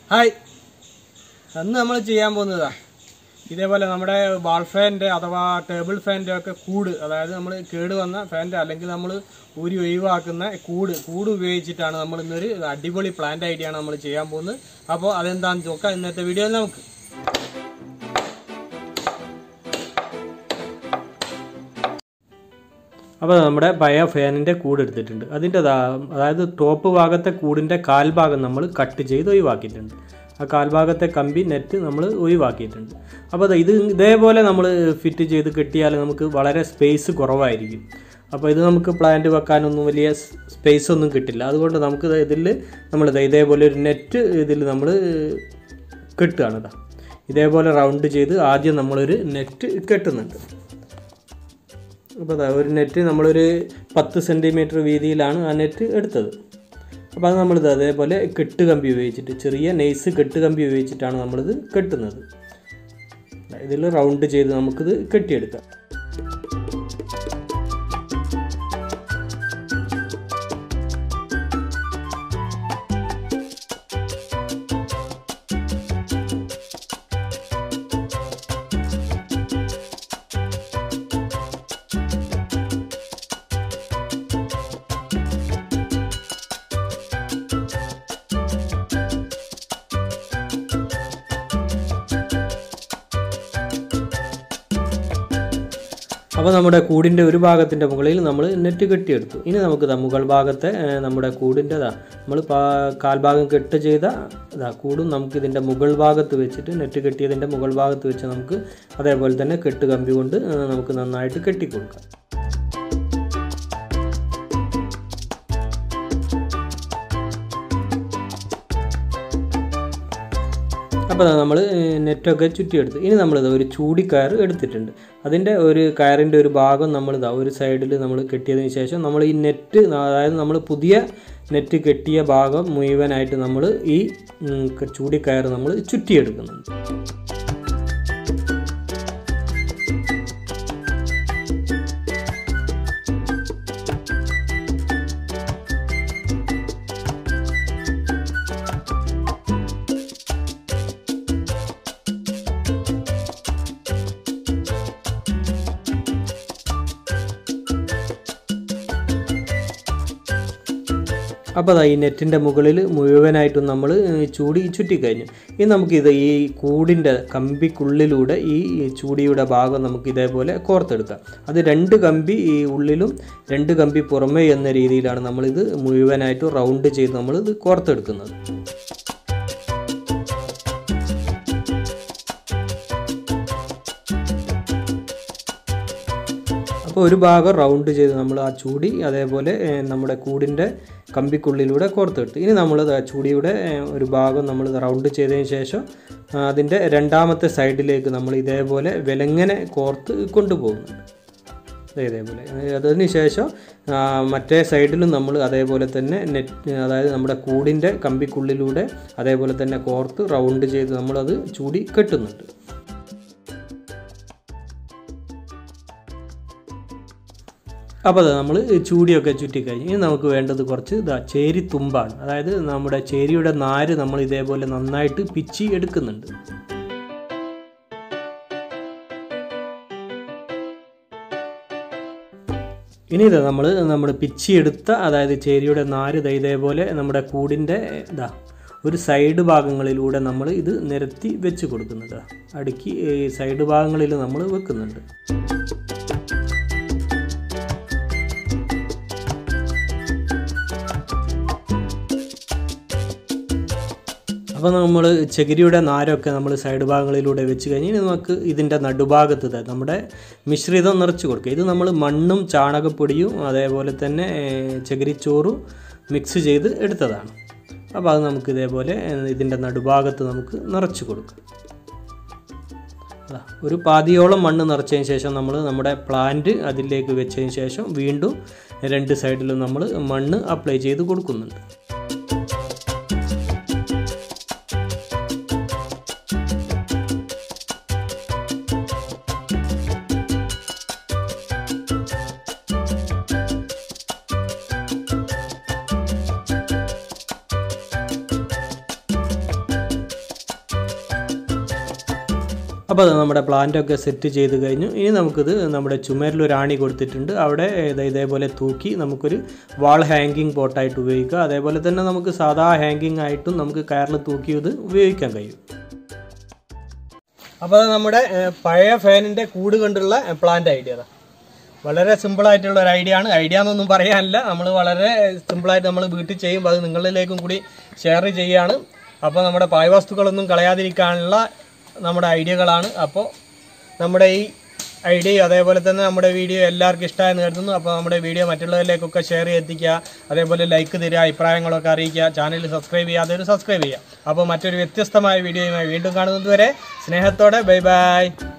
hi അന്ന് നമ്മൾ ചെയ്യാൻ പോകുന്നതാ ഇതേപോലെ നമ്മുടെ വാൾ ഫാനിൻ്റെ അഥവാ ടേബിൾ ഫാനിൻ്റെ ഒക്കെ കൂട് അതായത് നമ്മൾ കേട് വന്ന ഫാനിൻ്റെ അല്ലെങ്കിൽ നമ്മൾ ഊരി ഒഴിവാക്കുന്ന കൂട് കൂട് ഉപയോഗിച്ചിട്ടാണ് നമ്മൾ ഇന്നൊരു അടിപൊളി പ്ലാന്റ് ഐഡിയ ആണ് നമ്മൾ ചെയ്യാൻ പോകുന്നത് അപ്പോൾ അതെന്താണെന്ന് നോക്കാം ഇന്നത്തെ വീഡിയോയിൽ നമുക്ക് അപ്പോൾ നമ്മുടെ പഴയ ഫാനിൻ്റെ കൂട് എടുത്തിട്ടുണ്ട് അതിൻ്റെ അതായത് ടോപ്പ് ഭാഗത്തെ കൂടിൻ്റെ കാൽഭാഗം നമ്മൾ കട്ട് ചെയ്ത് ഒഴിവാക്കിയിട്ടുണ്ട് ആ കാൽഭാഗത്തെ കമ്പി നെറ്റ് നമ്മൾ ഒഴിവാക്കിയിട്ടുണ്ട് അപ്പോൾ ദാ ഇത് ഇതേപോലെ നമ്മൾ ഫിറ്റ് ചെയ്ത് കെട്ടിയാൽ നമുക്ക് വളരെ സ്പേസ് കുറവായിരിക്കും അപ്പോൾ ഇത് നമുക്ക് പ്ലാന്റ് വെക്കാനൊന്നും വലിയ സ്പേസ് ഒന്നും കിട്ടില്ല അതുകൊണ്ട് നമുക്ക് ഇതിൽ നമ്മൾ ഇതേപോലെ ഒരു നെറ്റ് ഇതിൽ നമ്മൾ കെട്ടുകയാണ് ഇതാ ഇതേപോലെ റൗണ്ട് ചെയ്ത് ആദ്യം നമ്മളൊരു നെറ്റ് കെട്ടുന്നുണ്ട് അപ്പോൾ അതാ ഒരു നെറ്റ് നമ്മളൊരു പത്ത് സെൻറ്റിമീറ്റർ വീതിയിലാണ് ആ നെറ്റ് എടുത്തത് അപ്പോൾ അത് നമ്മളിത് അതേപോലെ കെട്ട് കമ്പി ഉപയോഗിച്ചിട്ട് ചെറിയ നെയ്സ് കെട്ട് കമ്പി ഉപയോഗിച്ചിട്ടാണ് നമ്മളിത് കെട്ടുന്നത് ഇതിൽ റൗണ്ട് ചെയ്ത് നമുക്കിത് കെട്ടിയെടുക്കാം അപ്പോൾ നമ്മുടെ കൂടിൻ്റെ ഒരു ഭാഗത്തിൻ്റെ മുകളിൽ നമ്മൾ നെറ്റ് കെട്ടിയെടുത്തു ഇനി നമുക്ക് ദാ മുകൾ ഭാഗത്തെ ഏഹ്, നമ്മുടെ കൂടിൻ്റെ ദാ നമ്മൾ പാ- കാൽഭാഗം കെട്ട് ചെയ്ത ഇതാ കൂടും നമുക്ക് ഇതിൻ്റെ മുകൾ ഭാഗത്ത് വെച്ചിട്ട് നെറ്റ് കെട്ടിയതിൻ്റെ മുകൾ ഭാഗത്ത് വെച്ച് നമുക്ക് അതേപോലെ തന്നെ കെട്ട് കമ്പി കൊണ്ട് ഏഹ്, നമുക്ക് നന്നായിട്ട് കെട്ടിക്കൊടുക്കാം അപ്പോൾ നമ്മൾ നെറ്റൊക്കെ ചുറ്റിയെടുത്തു ഇനി നമ്മളിത് ഒരു ചൂടിക്കയർ എടുത്തിട്ടുണ്ട് അതിൻ്റെ ഒരു കയറിൻ്റെ ഒരു ഭാഗം നമ്മളിതാ ഒരു സൈഡിൽ നമ്മൾ കെട്ടിയതിന് ശേഷം നമ്മൾ ഈ നെറ്റ് അതായത് നമ്മൾ പുതിയ നെറ്റ് കെട്ടിയ ഭാഗം മുഴുവനായിട്ട് നമ്മൾ ഈ ഉം, ചൂടിക്കയർ നമ്മൾ ചുറ്റിയെടുക്കുന്നുണ്ട് അപ്പോൾ അതാ ഈ നെറ്റിൻ്റെ മുകളിൽ മുഴുവനായിട്ടും നമ്മൾ ചൂടി ചുറ്റിക്കഴിഞ്ഞു ഇനി നമുക്കിത് ഈ കൂടിൻ്റെ കമ്പിക്കുള്ളിലൂടെ ഈ ചൂടിയുടെ ഭാഗം നമുക്ക് ഇതേപോലെ കോർത്തെടുക്കാം അത് രണ്ട് കമ്പി ഈ ഉള്ളിലും രണ്ട് കമ്പി പുറമേ എന്ന രീതിയിലാണ് നമ്മളിത് മുഴുവനായിട്ടും റൗണ്ട് ചെയ്ത് നമ്മളിത് കോർത്തെടുക്കുന്നത് അപ്പോൾ ഒരു ഭാഗം റൗണ്ട് ചെയ്ത് നമ്മൾ ആ ചൂടി അതേപോലെ ഏഹ്, നമ്മുടെ കൂടിൻ്റെ കമ്പിക്കുള്ളിലൂടെ കോർത്തെടുത്ത് ഇനി നമ്മൾ ആ ചൂടിയുടെ ഏഹ്, ഒരു ഭാഗം നമ്മൾ റൗണ്ട് ചെയ്തതിന് ശേഷം ആ, അതിൻ്റെ രണ്ടാമത്തെ സൈഡിലേക്ക് നമ്മൾ ഇതേപോലെ വിലങ്ങനെ കോർത്ത് കൊണ്ടുപോകുന്നുണ്ട് ദേ ഇതേപോലെ അതിന് ശേഷം ആ, മറ്റേ സൈഡിലും നമ്മൾ അതേപോലെ തന്നെ നെറ്റ് അതായത് നമ്മുടെ കൂടിൻ്റെ കമ്പിക്കുള്ളിലൂടെ അതേപോലെ തന്നെ കോർത്ത് റൗണ്ട് ചെയ്ത് നമ്മളത് ചൂടി കെട്ടുന്നുണ്ട് അപ്പോൾ അത് നമ്മൾ ചൂടിയൊക്കെ ചുറ്റിക്കഴിഞ്ഞ് ഇനി നമുക്ക് വേണ്ടത് കുറച്ച് ഇതാ ചേരി തുമ്പാണ് അതായത് നമ്മുടെ ചേരിയുടെ നാര് നമ്മൾ ഇതേപോലെ നന്നായിട്ട് പിച്ചി എടുക്കുന്നുണ്ട് ഇനി ഇത് നമ്മൾ നമ്മൾ പിച്ചി എടുത്ത അതായത് ചേരിയുടെ നാര് ദേ ഇതേപോലെ നമ്മുടെ കൂടിൻ്റെ ഇതാ ഒരു സൈഡ് ഭാഗങ്ങളിലൂടെ നമ്മൾ ഇത് നിരത്തി വെച്ച് കൊടുക്കുന്നത് അടുക്കി ഈ സൈഡ് ഭാഗങ്ങളിൽ നമ്മൾ വെക്കുന്നുണ്ട് അപ്പോൾ നമ്മൾ ചകിരിയുടെ നാരൊക്കെ നമ്മൾ സൈഡ് ഭാഗങ്ങളിലൂടെ വെച്ച് കഴിഞ്ഞ് ഇനി നമുക്ക് ഇതിൻ്റെ നടുഭാഗത്ത് ദേ നമ്മുടെ മിശ്രിതം നിറച്ച് കൊടുക്കുക ഇത് നമ്മൾ മണ്ണും ചാണകപ്പൊടിയും അതേപോലെ തന്നെ ഏഹ്, ചകിരിച്ചോറും മിക്സ് ചെയ്ത് എടുത്തതാണ് അപ്പോൾ അത് നമുക്ക് ഇതേപോലെ ഏഹ്, ഇതിൻ്റെ നടുഭാഗത്ത് നമുക്ക് നിറച്ച് കൊടുക്കാം അതാ, ഒരു പാതിയോളം മണ്ണ് നിറച്ചതിന് ശേഷം നമ്മൾ നമ്മുടെ പ്ലാന്റ് അതിലേക്ക് വെച്ചതിന് ശേഷം വീണ്ടും രണ്ട് സൈഡിലും നമ്മൾ മണ്ണ് അപ്ലൈ ചെയ്ത് കൊടുക്കുന്നുണ്ട് അപ്പോൾ അത് നമ്മുടെ പ്ലാന്റൊക്കെ സെറ്റ് ചെയ്ത് കഴിഞ്ഞു ഇനി നമുക്കിത് നമ്മുടെ ചുമരിലൊരു ആണി കൊടുത്തിട്ടുണ്ട് അവിടെ ഇത് ഇതേപോലെ തൂക്കി നമുക്കൊരു വാൾ ഹാങ്കിങ് പോട്ടായിട്ട് ഉപയോഗിക്കാം അതേപോലെ തന്നെ നമുക്ക് സാധാ ഹാങ്കിങ് ആയിട്ടും നമുക്ക് കയറിൽ തൂക്കി ഇത് ഉപയോഗിക്കാൻ കഴിയും അപ്പോൾ നമ്മുടെ ഏഹ്, പഴയ ഫാനിൻ്റെ കൂട് കൊണ്ടുള്ള പ്ലാന്റ് ഐഡിയ വളരെ സിമ്പിൾ ആയിട്ടുള്ള ഒരു ഐഡിയ ആണ് ഐഡിയ എന്നൊന്നും പറയാനില്ല നമ്മൾ വളരെ സിമ്പിളായിട്ട് നമ്മൾ വീട്ടിൽ ചെയ്യുമ്പോൾ അത് നിങ്ങളിലേക്കും കൂടി ഷെയർ ചെയ്യുകയാണ് അപ്പോൾ നമ്മുടെ പായ്വസ്തുക്കളൊന്നും കളയാതിരിക്കാനുള്ള നമ്മുടെ ഐഡിയകളാണ് അപ്പോൾ നമ്മുടെ ഈ ഐഡിയ അതേപോലെ തന്നെ നമ്മുടെ വീഡിയോ എല്ലാവർക്കും ഇഷ്ടമായെന്ന് കരുതുന്നു അപ്പോൾ നമ്മുടെ വീഡിയോ മറ്റുള്ളവരിലേക്കൊക്കെ ഷെയർ ചെയ്തെത്തിക്കുക അതേപോലെ ലൈക്ക് തരിക അഭിപ്രായങ്ങളൊക്കെ അറിയിക്കുക ചാനൽ സബ്സ്ക്രൈബ് ചെയ്യാതെ സബ്സ്ക്രൈബ് ചെയ്യുക അപ്പോൾ മറ്റൊരു വ്യത്യസ്തമായ വീഡിയോയുമായി വീണ്ടും കാണുന്നത് വരെ സ്നേഹത്തോടെ ബൈ ബൈ